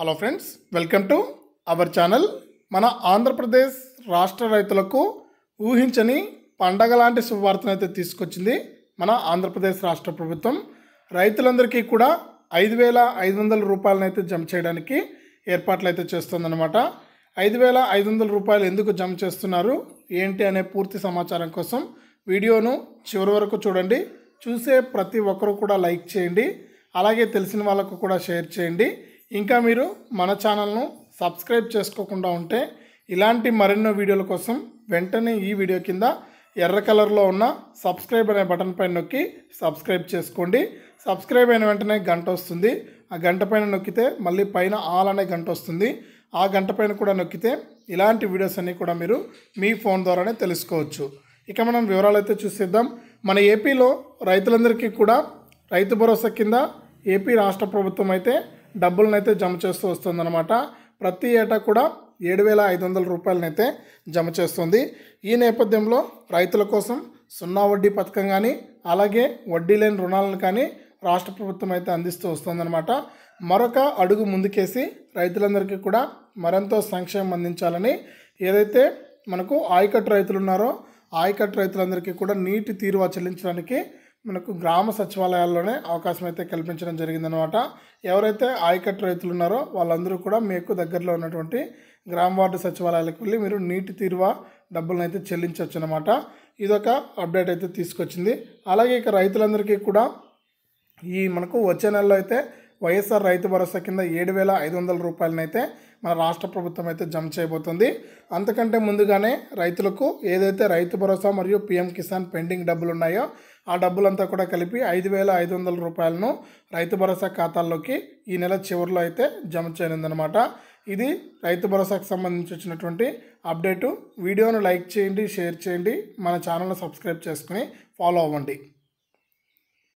hello friends welcome to our channel మన ఆంధ్రప్రదేశ్ రాష్ట్ర రైతులకు ఊహించని పండగ లాంటి శుభవార్తను అయితే తీసుకొచ్చింది మన ఆంధ్రప్రదేశ్ రాష్ట్ర ప్రభుత్వం రైతులందరికీ కూడా ఐదు వేల ఐదు వందల రూపాయలను అయితే జమ చేయడానికి ఏర్పాట్లు అయితే చేస్తుందన్నమాట ఐదు వేల ఐదు వందల రూపాయలు ఎందుకు జమ చేస్తున్నారు ఏంటి అనే పూర్తి సమాచారం కోసం వీడియోను చివరి వరకు చూడండి చూసే ప్రతి ఒక్కరు కూడా లైక్ చేయండి అలాగే తెలిసిన వాళ్ళకు కూడా షేర్ చేయండి ఇంకా మీరు మన ఛానల్ను సబ్స్క్రైబ్ చేసుకోకుండా ఉంటే ఇలాంటి మరెన్నో వీడియోల కోసం వెంటనే ఈ వీడియో కింద ఎర్ర కలర్లో ఉన్న సబ్స్క్రైబ్ అనే బటన్ పైన నొక్కి సబ్స్క్రైబ్ చేసుకోండి సబ్స్క్రైబ్ అయిన వెంటనే గంట వస్తుంది ఆ గంట పైన నొక్కితే మళ్ళీ పైన ఆల్ అనే గంట వస్తుంది ఆ గంట పైన కూడా నొక్కితే ఇలాంటి వీడియోస్ అన్నీ కూడా మీరు మీ ఫోన్ ద్వారానే తెలుసుకోవచ్చు ఇక మనం వివరాలు అయితే చూసేద్దాం మన ఏపీలో రైతులందరికీ కూడా రైతు భరోసా కింద ఏపీ రాష్ట్ర ప్రభుత్వం అయితే డబ్బులను అయితే జమ చేస్తూ వస్తుందన్నమాట ప్రతి ఏటా కూడా ఏడు వేల ఐదు వందల రూపాయలనైతే జమ చేస్తుంది ఈ నేపథ్యంలో రైతుల కోసం సున్నా వడ్డీ పథకం కానీ అలాగే వడ్డీ లేని రుణాలను కానీ రాష్ట్ర ప్రభుత్వం అయితే అందిస్తూ వస్తుందన్నమాట మరొక అడుగు ముందుకేసి రైతులందరికీ కూడా మరెంతో సంక్షేమం అందించాలని ఏదైతే మనకు ఆయకట్టు రైతులు ఉన్నారో ఆయకట్టు రైతులందరికీ కూడా నీటి తీరువా చెల్లించడానికి మనకు గ్రామ సచివాలయాల్లోనే అవకాశం అయితే కల్పించడం జరిగిందనమాట ఎవరైతే ఆయకట్టు రైతులు ఉన్నారో వాళ్ళందరూ కూడా మీకు దగ్గరలో ఉన్నటువంటి గ్రామ వార్డు సచివాలయాలకు వెళ్ళి మీరు నీటి తీరువా డబ్బులను అయితే చెల్లించవచ్చు అనమాట ఇదొక అప్డేట్ అయితే తీసుకొచ్చింది అలాగే ఇక రైతులందరికీ కూడా ఈ మనకు వచ్చే నెలలో అయితే వైఎస్ఆర్ రైతు భరోసా కింద ఏడు వేల ఐదు వందల రూపాయలనైతే మన రాష్ట్ర ప్రభుత్వం అయితే జమ చేయబోతుంది అంతకంటే ముందుగానే రైతులకు ఏదైతే రైతు భరోసా మరియు పిఎం కిసాన్ పెండింగ్ డబ్బులు ఉన్నాయో ఆ డబ్బులంతా కూడా కలిపి ఐదు వేల ఐదు వందల రూపాయలను రైతు భరోసా ఖాతాల్లోకి ఈ నెల చివరిలో అయితే జమ చేయనుందనమాట ఇది రైతు భరోసాకు సంబంధించి వచ్చినటువంటి అప్డేటు వీడియోను లైక్ చేయండి షేర్ చేయండి మన ఛానల్ని సబ్స్క్రైబ్ చేసుకుని ఫాలో అవ్వండి